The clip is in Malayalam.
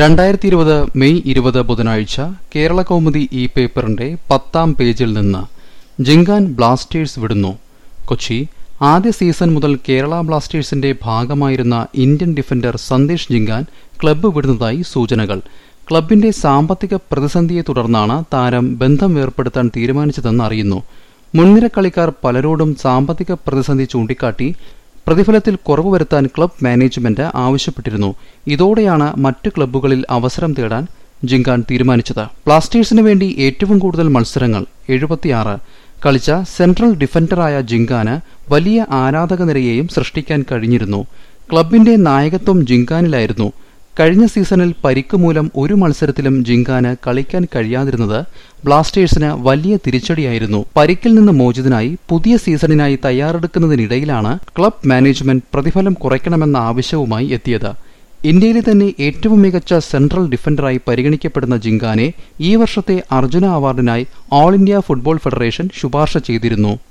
രണ്ടായിരത്തി ഇരുപത് മെയ് ഇരുപത് ബുധനാഴ്ച കേരള കൗമുദി ഈ പേപ്പറിന്റെ പത്താം പേജിൽ നിന്ന് ജിങ്കാൻ ബ്ലാസ്റ്റേഴ്സ് വിടുന്നു കൊച്ചി ആദ്യ സീസൺ മുതൽ കേരള ബ്ലാസ്റ്റേഴ്സിന്റെ ഭാഗമായിരുന്ന Indian defender Sandesh Jhingan club വിടുന്നതായി സൂചനകൾ ക്ലബിന്റെ സാമ്പത്തിക പ്രതിസന്ധിയെ തുടർന്നാണ് താരം ബന്ധം വേർപ്പെടുത്താൻ തീരുമാനിച്ചതെന്ന് അറിയുന്നു മുൻനിര കളിക്കാർ പലരോടും സാമ്പത്തിക പ്രതിസന്ധി ചൂണ്ടിക്കാട്ടി പ്രതിഫലത്തിൽ കുറവ് വരുത്താൻ ക്ലബ് മാനേജ്മെന്റ് ആവശ്യപ്പെട്ടിരുന്നു ഇതോടെയാണ് മറ്റ് ക്ലബ്ബുകളിൽ അവസരം തേടാൻ ജിങ്കാൻ തീരുമാനിച്ചത് ബ്ലാസ്റ്റേഴ്സിന് വേണ്ടി ഏറ്റവും കൂടുതൽ മത്സരങ്ങൾ എഴുപത്തിയാറ് കളിച്ച സെൻട്രൽ ഡിഫൻഡറായ ജിങ്കാന് വലിയ ആരാധക നിരയെയും സൃഷ്ടിക്കാൻ കഴിഞ്ഞിരുന്നു ക്ലബിന്റെ നായകത്വം ജിങ്കാനിലായിരുന്നു കഴിഞ്ഞ സീസണിൽ പരിക്ക് മൂലം ഒരു മത്സരത്തിലും ജിങ്കാന് കളിക്കാൻ കഴിയാതിരുന്നത് ബ്ലാസ്റ്റേഴ്സിന് വലിയ തിരിച്ചടിയായിരുന്നു പരിക്കിൽ നിന്ന് മോചിതനായി പുതിയ സീസണിനായി തയ്യാറെടുക്കുന്നതിനിടയിലാണ് ക്ലബ് മാനേജ്മെന്റ് പ്രതിഫലം കുറയ്ക്കണമെന്ന ആവശ്യവുമായി എത്തിയത് ഇന്ത്യയിലെ തന്നെ ഏറ്റവും മികച്ച സെൻട്രൽ ഡിഫൻഡറായി പരിഗണിക്കപ്പെടുന്ന ജിങ്കാനെ ഈ വർഷത്തെ അർജുന അവാർഡിനായി ഓൾ ഇന്ത്യ ഫുട്ബോൾ ഫെഡറേഷൻ ശുപാർശ ചെയ്തിരുന്നു